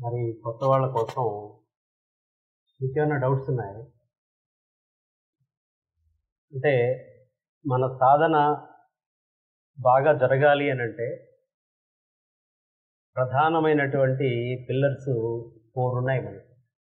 మరి కొత్త వాళ్ళ కోసం ఇంకేమైనా డౌట్స్ ఉన్నాయి అంటే మన సాధన బాగా జరగాలి అని అంటే ప్రధానమైనటువంటి పిల్లర్స్ ఫోర్ ఉన్నాయి మనకి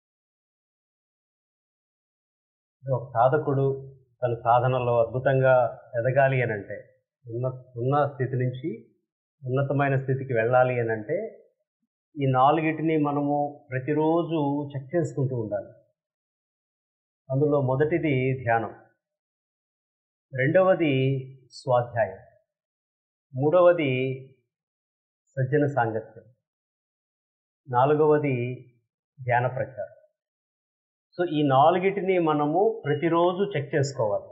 ఒక సాధకుడు తన సాధనలో అద్భుతంగా ఎదగాలి అని అంటే ఉన్న ఉన్న స్థితి నుంచి ఉన్నతమైన స్థితికి వెళ్ళాలి అని అంటే ఈ నాలుగిటిని మనము ప్రతిరోజు చెక్ చేసుకుంటూ ఉండాలి అందులో మొదటిది ధ్యానం రెండవది స్వాధ్యాయం మూడవది సజ్జన సాంగత్యం నాలుగవది ధ్యాన ప్రచారం సో ఈ నాలుగిటిని మనము ప్రతిరోజు చెక్ చేసుకోవాలి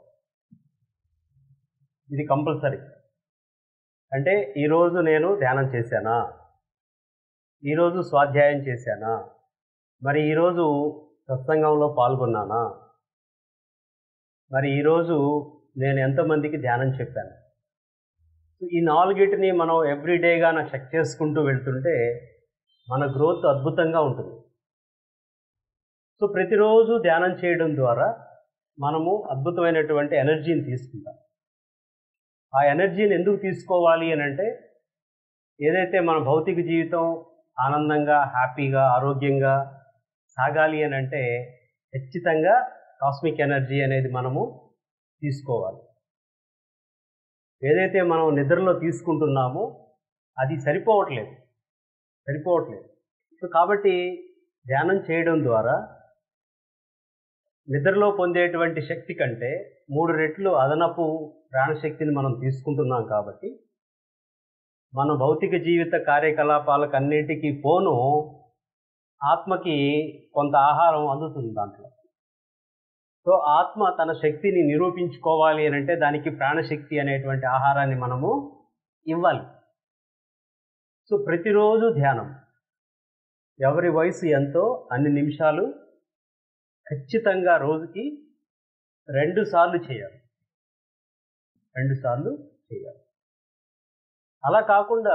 ఇది కంపల్సరీ అంటే ఈరోజు నేను ధ్యానం చేశానా ఈరోజు స్వాధ్యాయం చేశానా మరి ఈరోజు సత్సంగంలో పాల్గొన్నానా మరి ఈరోజు నేను ఎంతమందికి ధ్యానం చెప్పాను ఈ నాలుగిటిని మనం ఎవ్రీడేగా చెక్ చేసుకుంటూ వెళ్తుంటే మన గ్రోత్ అద్భుతంగా ఉంటుంది సో ప్రతిరోజు ధ్యానం చేయడం ద్వారా మనము అద్భుతమైనటువంటి ఎనర్జీని తీసుకుంటాం ఆ ఎనర్జీని ఎందుకు తీసుకోవాలి అని అంటే ఏదైతే మన భౌతిక జీవితం ఆనందంగా హ్యాపీగా ఆరోగ్యంగా సాగాలి అని అంటే ఖచ్చితంగా కాస్మిక్ ఎనర్జీ అనేది మనము తీసుకోవాలి ఏదైతే మనం నిద్రలో తీసుకుంటున్నామో అది సరిపోవట్లేదు సరిపోవట్లేదు సో కాబట్టి ధ్యానం చేయడం ద్వారా నిద్రలో పొందేటువంటి శక్తి కంటే మూడు రెట్లు అదనపు ప్రాణశక్తిని మనం తీసుకుంటున్నాం కాబట్టి మన భౌతిక జీవిత కార్యకలాపాలకు అన్నిటికీ పోను ఆత్మకి కొంత ఆహారం అందుతుంది దాంట్లో సో ఆత్మ తన శక్తిని నిరూపించుకోవాలి అని అంటే దానికి ప్రాణశక్తి అనేటువంటి ఆహారాన్ని మనము ఇవ్వాలి సో ప్రతిరోజు ధ్యానం ఎవరి వయసు ఎంతో అన్ని నిమిషాలు ఖచ్చితంగా రోజుకి రెండు సార్లు చేయాలి రెండు సార్లు చేయాలి అలా కాకుండా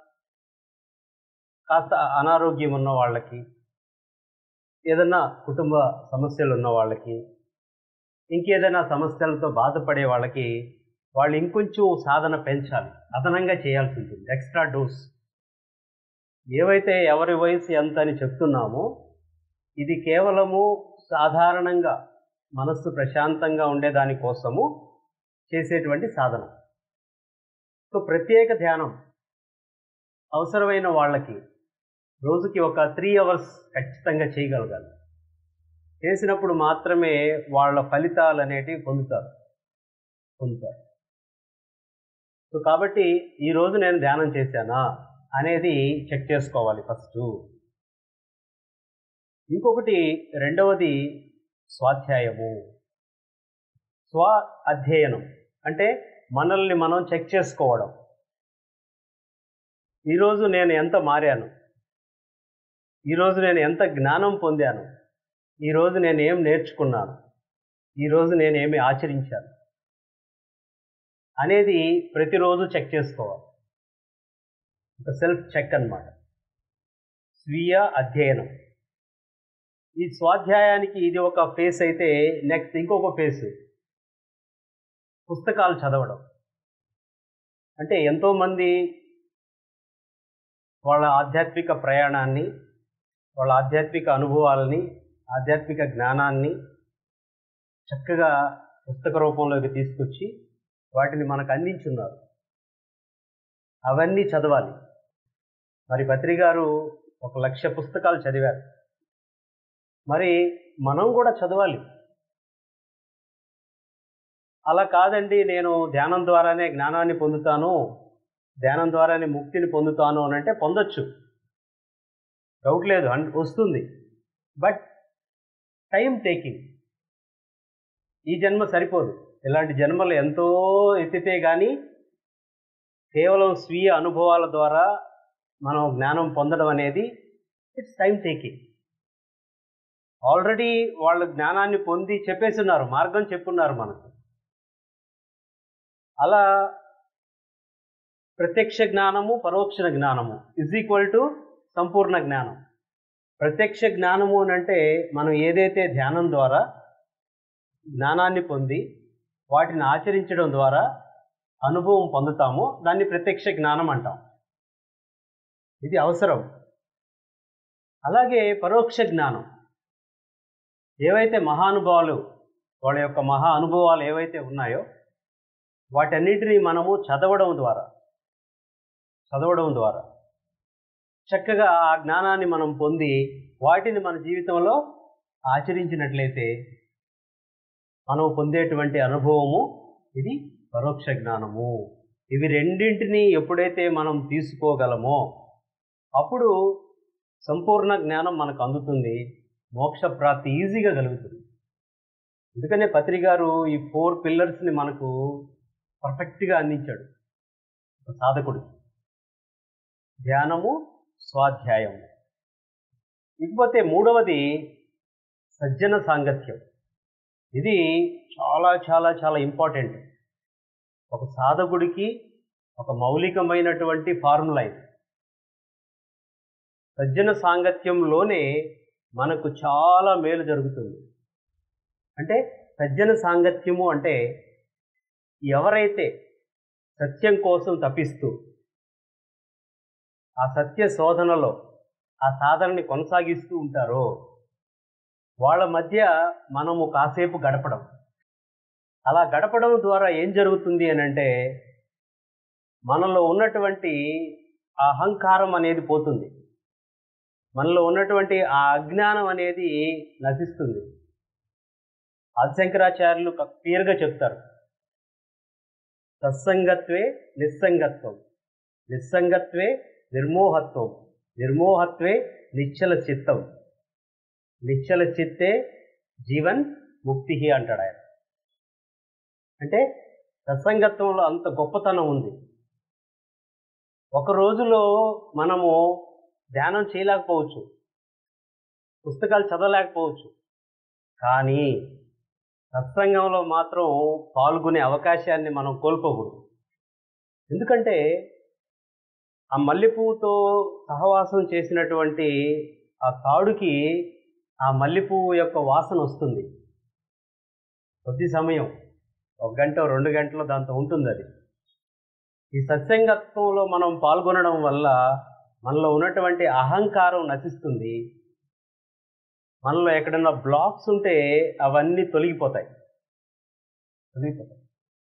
కాస్త అనారోగ్యం ఉన్న వాళ్ళకి ఏదన్నా కుటుంబ సమస్యలు ఉన్న వాళ్ళకి ఇంకేదైనా సమస్యలతో బాధపడే వాళ్ళకి వాళ్ళు ఇంకొంచెం సాధన పెంచాలి అదనంగా చేయాల్సి ఉంటుంది ఎక్స్ట్రా డోస్ ఏవైతే ఎవరి వయసు ఎంత అని చెప్తున్నామో ఇది కేవలము సాధారణంగా మనస్సు ప్రశాంతంగా ఉండేదాని కోసము చేసేటువంటి సాధన సో ప్రత్యేక ధ్యానం అవసరమైన వాళ్ళకి రోజుకి ఒక త్రీ అవర్స్ ఖచ్చితంగా చేయగలగాలి చేసినప్పుడు మాత్రమే వాళ్ళ ఫలితాలు అనేటివి పొందుతారు పొందుతారు సో కాబట్టి ఈరోజు నేను ధ్యానం చేశానా అనేది చెక్ చేసుకోవాలి ఫస్ట్ ఇంకొకటి రెండవది స్వాధ్యాయము స్వ అధ్యయనం అంటే మనల్ని మనం చెక్ చేసుకోవడం ఈరోజు నేను ఎంత మారాను ఈరోజు నేను ఎంత జ్ఞానం పొందాను ఈరోజు నేను ఏం నేర్చుకున్నాను ఈరోజు నేను ఏమి ఆచరించాను అనేది ప్రతిరోజు చెక్ చేసుకోవాలి ఒక సెల్ఫ్ చెక్ అన్నమాట స్వీయ అధ్యయనం ఈ స్వాధ్యాయానికి ఇది ఒక ఫేస్ అయితే నెక్స్ట్ ఇంకొక ఫేస్ పుస్తకాలు చదవడం అంటే ఎంతోమంది వాళ్ళ ఆధ్యాత్మిక ప్రయాణాన్ని వాళ్ళ ఆధ్యాత్మిక అనుభవాలని ఆధ్యాత్మిక జ్ఞానాన్ని చక్కగా పుస్తక రూపంలోకి తీసుకొచ్చి వాటిని మనకు అందించున్నారు అవన్నీ చదవాలి మరి పత్రి గారు ఒక లక్ష పుస్తకాలు చదివారు మరి మనం కూడా చదవాలి అలా కాదండి నేను ధ్యానం ద్వారానే జ్ఞానాన్ని పొందుతాను ధ్యానం ద్వారానే ముక్తిని పొందుతాను అని అంటే పొందొచ్చు డౌట్ లేదు అన్- వస్తుంది బట్ టైం టేకింగ్ ఈ జన్మ సరిపోదు ఇలాంటి జన్మలు ఎంతో ఎత్తితే కానీ కేవలం స్వీయ అనుభవాల ద్వారా మనం జ్ఞానం పొందడం అనేది ఇట్స్ టైం టేకింగ్ ఆల్రెడీ వాళ్ళు జ్ఞానాన్ని పొంది చెప్పేస్తున్నారు మార్గం చెప్పున్నారు మనకు అలా ప్రత్యక్ష జ్ఞానము పరోక్ష జ్ఞానము ఇజ్ ఈక్వల్ టు సంపూర్ణ జ్ఞానం ప్రత్యక్ష జ్ఞానము అని అంటే మనం ఏదైతే ధ్యానం ద్వారా జ్ఞానాన్ని పొంది వాటిని ఆచరించడం ద్వారా అనుభవం పొందుతామో దాన్ని ప్రత్యక్ష జ్ఞానం అంటాం ఇది అవసరం అలాగే పరోక్ష జ్ఞానం ఏవైతే మహానుభావులు వాళ్ళ యొక్క మహా అనుభవాలు ఏవైతే ఉన్నాయో వాటన్నిటినీ మనము చదవడం ద్వారా చదవడం ద్వారా చక్కగా ఆ జ్ఞానాన్ని మనం పొంది వాటిని మన జీవితంలో ఆచరించినట్లయితే మనం పొందేటువంటి అనుభవము ఇది పరోక్ష జ్ఞానము ఇవి రెండింటినీ ఎప్పుడైతే మనం తీసుకోగలమో అప్పుడు సంపూర్ణ జ్ఞానం మనకు అందుతుంది మోక్ష ప్రాప్తి ఈజీగా కలుగుతుంది అందుకనే పత్రి గారు ఈ ఫోర్ పిల్లర్స్ని మనకు పర్ఫెక్ట్గా అందించాడు ఒక సాధకుడు ధ్యానము స్వాధ్యాయం ఇకపోతే మూడవది సజ్జన సాంగత్యం ఇది చాలా చాలా చాలా ఇంపార్టెంట్ ఒక సాధకుడికి ఒక మౌలికమైనటువంటి ఫార్ములా ఇది సజ్జన సాంగత్యంలోనే మనకు చాలా మేలు జరుగుతుంది అంటే సజ్జన సాంగత్యము అంటే ఎవరైతే సత్యం కోసం తప్పిస్తూ ఆ సత్య శోధనలో ఆ సాధనని కొనసాగిస్తూ ఉంటారో వాళ్ళ మధ్య మనము కాసేపు గడపడం అలా గడపడం ద్వారా ఏం జరుగుతుంది అని అంటే మనలో ఉన్నటువంటి ఆ అహంకారం అనేది పోతుంది మనలో ఉన్నటువంటి ఆ అజ్ఞానం అనేది నశిస్తుంది ఆదిశంకరాచార్యులు క్లియర్గా చెప్తారు సత్సంగత్వే నిస్సంగత్వం నిస్సంగత్వే నిర్మోహత్వం నిర్మోహత్వే నిశ్చల చిత్తం నిశ్చల చిత్తే జీవన్ ముక్తి అంటాడు ఆయన అంటే సత్సంగత్వంలో అంత గొప్పతనం ఉంది ఒక రోజులో మనము ధ్యానం చేయలేకపోవచ్చు పుస్తకాలు చదవలేకపోవచ్చు కానీ సత్సంగంలో మాత్రం పాల్గొనే అవకాశాన్ని మనం కోల్పోకూడదు ఎందుకంటే ఆ మల్లెపువ్వుతో సహవాసం చేసినటువంటి ఆ తాడుకి ఆ మల్లెపువ్వు యొక్క వాసన వస్తుంది కొద్ది సమయం ఒక గంట రెండు గంటలు దాంతో ఉంటుంది అది ఈ సత్సంగత్వంలో మనం పాల్గొనడం వల్ల మనలో ఉన్నటువంటి అహంకారం నశిస్తుంది మనలో ఎక్కడన్నా బ్లాక్స్ ఉంటే అవన్నీ తొలగిపోతాయి తొలగిపోతాయి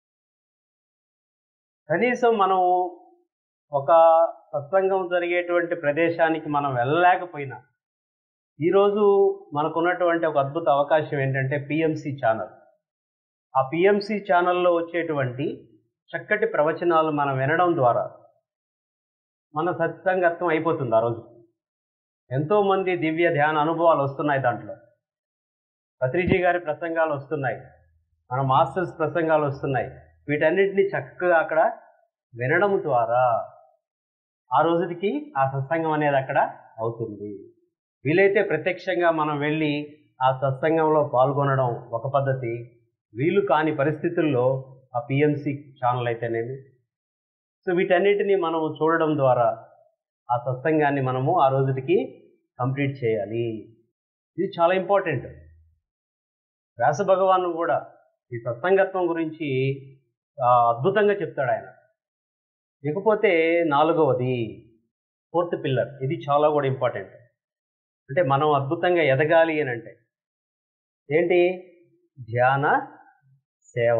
కనీసం మనం ఒక సత్సంగం జరిగేటువంటి ప్రదేశానికి మనం వెళ్ళలేకపోయినా ఈరోజు మనకున్నటువంటి ఒక అద్భుత అవకాశం ఏంటంటే పిఎంసి ఛానల్ ఆ పిఎంసి ఛానల్లో వచ్చేటువంటి చక్కటి ప్రవచనాలు మనం వినడం ద్వారా మన సత్సంగత్వం అయిపోతుంది ఆ రోజు ఎంతోమంది దివ్య ధ్యాన అనుభవాలు వస్తున్నాయి దాంట్లో పత్రిజీ గారి ప్రసంగాలు వస్తున్నాయి మన మాస్టర్స్ ప్రసంగాలు వస్తున్నాయి వీటన్నిటిని చక్కగా అక్కడ వినడం ద్వారా ఆ రోజుకి ఆ సత్సంగం అనేది అక్కడ అవుతుంది వీలైతే ప్రత్యక్షంగా మనం వెళ్ళి ఆ సత్సంగంలో పాల్గొనడం ఒక పద్ధతి వీలు కాని పరిస్థితుల్లో ఆ పిఎంసి ఛానల్ అయితేనేమి సో వీటన్నిటిని మనం చూడడం ద్వారా ఆ సత్సంగాన్ని మనము ఆ రోజుకి కంప్లీట్ చేయాలి ఇది చాలా ఇంపార్టెంట్ వ్యాస భగవాను కూడా ఈ సత్సంగత్వం గురించి ఆ, అద్భుతంగా చెప్తాడు ఆయన ఇకపోతే నాలుగవది ఫోర్త్ పిల్లర్ ఇది చాలా కూడా ఇంపార్టెంట్ అంటే మనం అద్భుతంగా ఎదగాలి అని అంటే ఏంటి ధ్యాన సేవ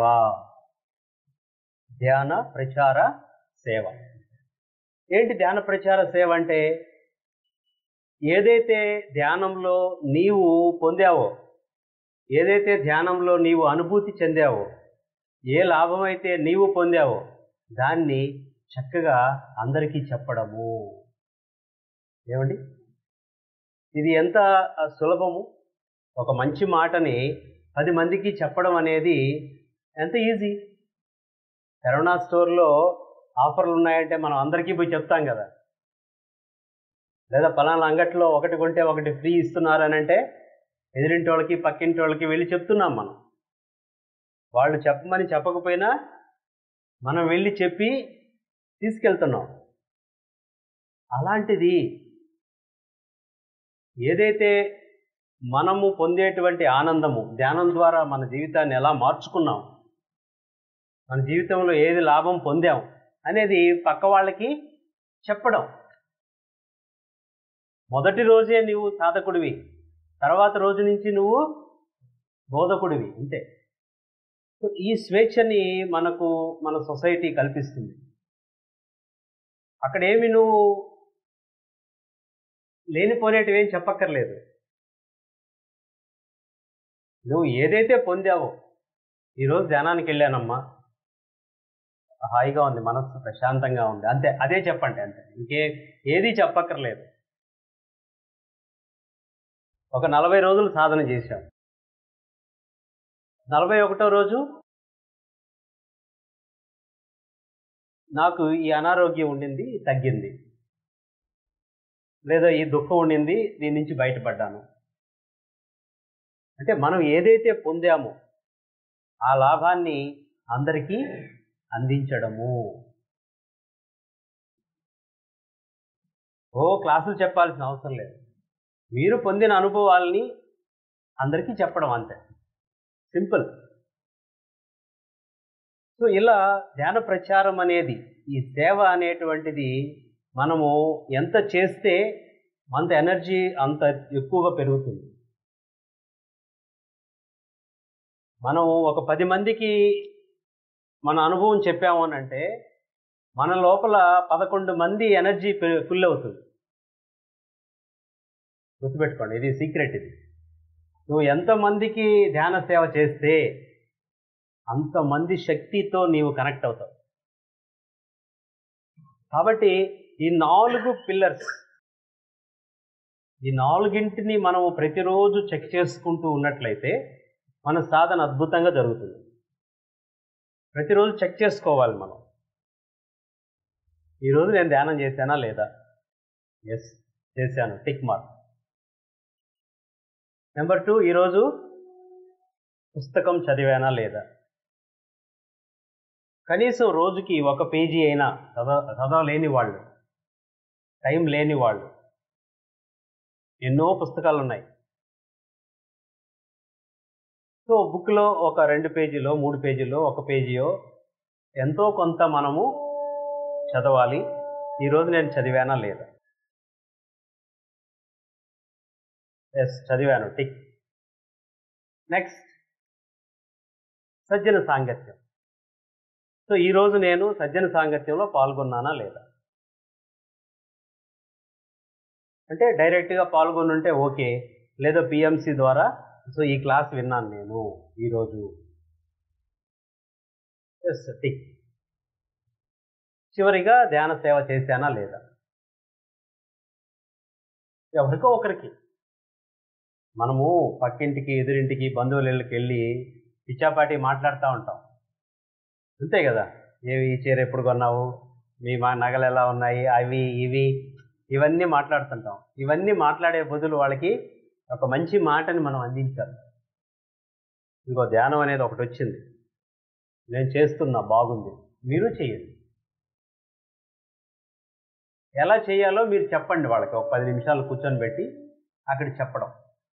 ధ్యాన ప్రచార సేవ ఏంటి ధ్యాన ప్రచార సేవ అంటే ఏదైతే ధ్యానంలో నీవు పొందావో ఏదైతే ధ్యానంలో నీవు అనుభూతి చెందావో ఏ లాభమైతే నీవు పొందావో దాన్ని చక్కగా అందరికీ చెప్పడము ఏమండి ఇది ఎంత ఆ, సులభము ఒక మంచి మాటని పది మందికి చెప్పడం అనేది ఎంత ఈజీ కరోనా స్టోర్లో ఆఫర్లు ఉన్నాయంటే మనం అందరికీ పోయి చెప్తాం కదా లేదా పలానా అంగట్లో ఒకటి కొంటే ఒకటి ఫ్రీ ఇస్తున్నారు అని అంటే ఎదిరింటి వాళ్ళకి పక్కింటి వాళ్ళకి వెళ్ళి చెప్తున్నాం మనం వాళ్ళు చెప్పమని చెప్పకపోయినా మనం వెళ్ళి చెప్పి తీసుకెళ్తున్నాం అలాంటిది ఏదైతే మనము పొందేటువంటి ఆనందము ధ్యానం ద్వారా మన జీవితాన్ని ఎలా మార్చుకున్నాం మన జీవితంలో ఏది లాభం పొందాం అనేది పక్క వాళ్ళకి చెప్పడం మొదటి రోజే నువ్వు సాధకుడివి తర్వాత రోజు నుంచి నువ్వు బోధకుడివి అంతే సో ఈ స్వేచ్ఛని మనకు మన సొసైటీ కల్పిస్తుంది అక్కడేమి నువ్వు లేనిపోనేటివి ఏం చెప్పక్కర్లేదు నువ్వు ఏదైతే పొందావో ఈరోజు ధ్యానానికి వెళ్ళానమ్మా హాయిగా ఉంది మనస్సు ప్రశాంతంగా ఉంది అంతే అదే చెప్పండి అంతే ఇంకే ఏది చెప్పక్కర్లేదు ఒక నలభై రోజులు సాధన చేశాం నలభై ఒకటో రోజు నాకు ఈ అనారోగ్యం ఉండింది తగ్గింది లేదా ఈ దుఃఖం ఉండింది దీని నుంచి బయటపడ్డాను అంటే మనం ఏదైతే పొందామో ఆ లాభాన్ని అందరికీ అందించడము ఓ క్లాసులు చెప్పాల్సిన అవసరం లేదు మీరు పొందిన అనుభవాల్ని అందరికీ చెప్పడం అంతే సింపుల్ సో ఇలా ధ్యాన ప్రచారం అనేది ఈ సేవ అనేటువంటిది మనము ఎంత చేస్తే అంత ఎనర్జీ అంత ఎక్కువగా పెరుగుతుంది మనం ఒక పది మందికి మన అనుభవం చెప్పాము అని అంటే మన లోపల పదకొండు మంది ఎనర్జీ ఫుల్ అవుతుంది గుర్తుపెట్టుకోండి ఇది సీక్రెట్ ఇది నువ్వు ఎంతమందికి ధ్యాన సేవ చేస్తే అంతమంది శక్తితో నీవు కనెక్ట్ అవుతావు కాబట్టి ఈ నాలుగు పిల్లర్స్ ఈ నాలుగింటిని మనము ప్రతిరోజు చెక్ చేసుకుంటూ ఉన్నట్లయితే మన సాధన అద్భుతంగా జరుగుతుంది ప్రతిరోజు చెక్ చేసుకోవాలి మనం ఈరోజు నేను ధ్యానం చేశానా లేదా ఎస్ చేశాను టిక్ మార్క్ నెంబర్ టూ ఈరోజు పుస్తకం చదివానా లేదా కనీసం రోజుకి ఒక పేజీ అయినా చదవ చదవలేని వాళ్ళు టైం లేని వాళ్ళు ఎన్నో పుస్తకాలు ఉన్నాయి సో బుక్లో ఒక రెండు పేజీలో మూడు పేజీలో ఒక పేజీయో ఎంతో కొంత మనము చదవాలి ఈరోజు నేను చదివానా లేదా ఎస్ చదివాను టిక్ నెక్స్ట్ సజ్జన సాంగత్యం సో ఈరోజు నేను సజ్జన సాంగత్యంలో పాల్గొన్నానా లేదా అంటే డైరెక్ట్గా పాల్గొనుంటే ఓకే లేదా పిఎంసి ద్వారా సో ఈ క్లాస్ విన్నాను నేను ఈరోజు ఎస్ టిక్ చివరిగా ధ్యాన సేవ చేశానా లేదా ఎవరికో ఒకరికి మనము పక్కింటికి ఎదురింటికి బంధువుల ఇళ్ళకి వెళ్ళి పిచ్చాపాటి మాట్లాడుతూ ఉంటాం అంతే కదా ఏవి ఈ చీర ఎప్పుడు కొన్నావు మీ మా నగలు ఎలా ఉన్నాయి అవి ఇవి ఇవన్నీ మాట్లాడుతుంటాం ఇవన్నీ మాట్లాడే బదులు వాళ్ళకి ఒక మంచి మాటని మనం అందించాలి ఇంకో ధ్యానం అనేది ఒకటి వచ్చింది నేను చేస్తున్నా బాగుంది మీరు చేయండి ఎలా చేయాలో మీరు చెప్పండి వాళ్ళకి ఒక పది నిమిషాలు కూర్చొని పెట్టి అక్కడ చెప్పడం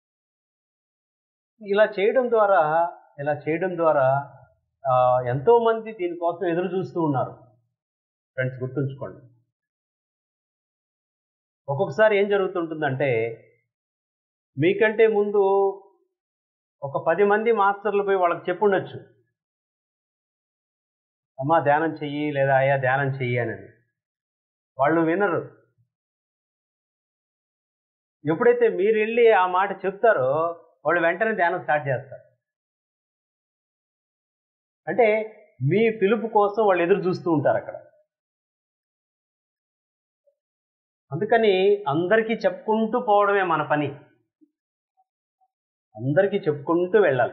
ఇలా చేయడం ద్వారా ఇలా చేయడం ద్వారా ఆ, ఎంతోమంది దీనికోసం ఎదురు చూస్తూ ఉన్నారు ఫ్రెండ్స్ గుర్తుంచుకోండి ఒక్కొక్కసారి ఏం జరుగుతుంటుందంటే మీకంటే ముందు ఒక పది మంది మాస్టర్లు పోయి వాళ్ళకి చెప్పుండొచ్చు అమ్మా ధ్యానం చెయ్యి లేదా అయ్యా ధ్యానం చెయ్యి అని వాళ్ళు వినరు ఎప్పుడైతే మీరు వెళ్ళి ఆ మాట చెప్తారో వాళ్ళు వెంటనే ధ్యానం స్టార్ట్ చేస్తారు అంటే మీ పిలుపు కోసం వాళ్ళు ఎదురు చూస్తూ ఉంటారు అక్కడ అందుకని అందరికీ చెప్పుకుంటూ పోవడమే మన పని అందరికీ చెప్పుకుంటూ వెళ్ళాలి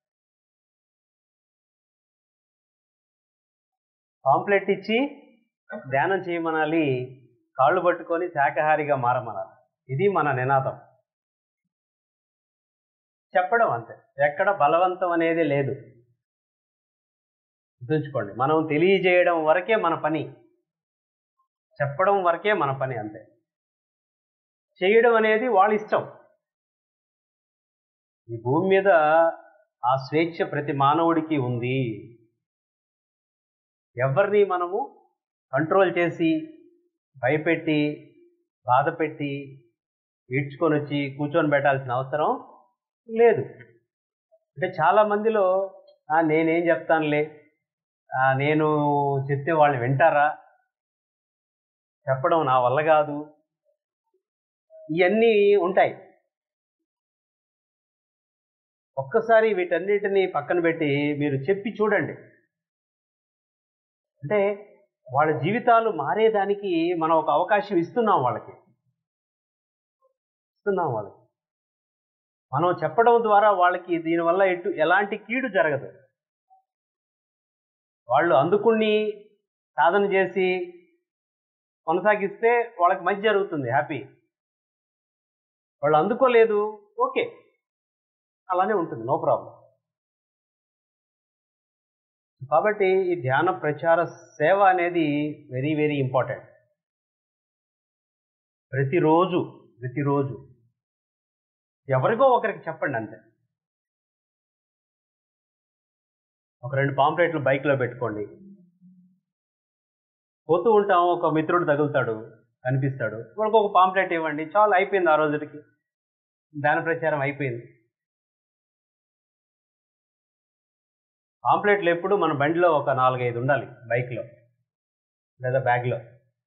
పాంప్లెట్ ఇచ్చి ధ్యానం చేయమనాలి కాళ్ళు పట్టుకొని శాకాహారిగా మారమనాలి ఇది మన నినాదం చెప్పడం అంతే ఎక్కడ బలవంతం అనేది లేదు గుర్తుంచుకోండి మనం తెలియజేయడం వరకే మన పని చెప్పడం వరకే మన పని అంతే చేయడం అనేది వాళ్ళ ఇష్టం ఈ భూమి మీద ఆ స్వేచ్ఛ ప్రతి మానవుడికి ఉంది ఎవరిని మనము కంట్రోల్ చేసి భయపెట్టి బాధ పెట్టి ఈడ్చుకొని వచ్చి కూర్చొని పెట్టాల్సిన అవసరం లేదు అంటే చాలా మందిలో "ఆ, నేనేం చెప్తానులే ఆ, నేను చెప్తే వాళ్ళు వింటారా చెప్పడం నా వల్ల కాదు ఇవన్నీ ఉంటాయి ఒక్కసారి వీటన్నిటిని పక్కన పెట్టి మీరు చెప్పి చూడండి అంటే వాళ్ళ జీవితాలు మారేదానికి మనం ఒక అవకాశం ఇస్తున్నాం వాళ్ళకి ఇస్తున్నాం వాళ్ళకి మనం చెప్పడం ద్వారా వాళ్ళకి దీనివల్ల ఎటు ఎలాంటి కీడు జరగదు వాళ్ళు అందుకుని సాధన చేసి కొనసాగిస్తే వాళ్ళకి మంచి జరుగుతుంది హ్యాపీ వాళ్ళు అందుకోలేదు ఓకే అలానే ఉంటుంది నో ప్రాబ్లం కాబట్టి ఈ ధ్యాన ప్రచార సేవ అనేది వెరీ వెరీ ఇంపార్టెంట్ ప్రతిరోజు ప్రతిరోజు ఎవరికో ఒకరికి చెప్పండి అంతే ఒక రెండు పాంప్లెట్లు బైక్లో పెట్టుకోండి పోతూ ఉంటాం ఒక మిత్రుడు తగులుతాడు కనిపిస్తాడు వాళ్ళకి ఒక పాంప్లెట్ ఇవ్వండి చాలా అయిపోయింది ఆ రోజుకి ధ్యాన ప్రచారం అయిపోయింది పాంప్లెట్లు ఎప్పుడు మన బండిలో ఒక నాలుగైదు ఉండాలి బైక్లో లేదా బ్యాగ్లో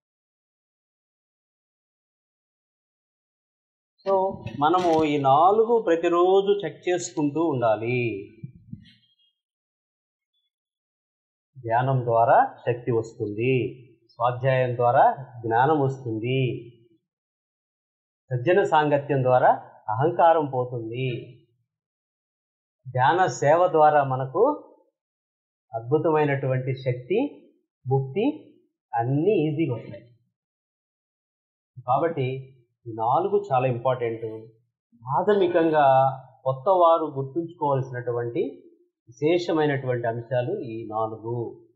సో మనము ఈ నాలుగు ప్రతిరోజు చెక్ చేసుకుంటూ ఉండాలి ధ్యానం ద్వారా శక్తి వస్తుంది స్వాధ్యాయం ద్వారా జ్ఞానం వస్తుంది సజ్జన సాంగత్యం ద్వారా అహంకారం పోతుంది ధ్యాన సేవ ద్వారా మనకు అద్భుతమైనటువంటి శక్తి ముక్తి అన్నీ ఈజీగా వస్తాయి కాబట్టి ఈ నాలుగు చాలా ఇంపార్టెంట్ ప్రాథమికంగా కొత్త వారు గుర్తుంచుకోవాల్సినటువంటి విశేషమైనటువంటి అంశాలు ఈ నాలుగు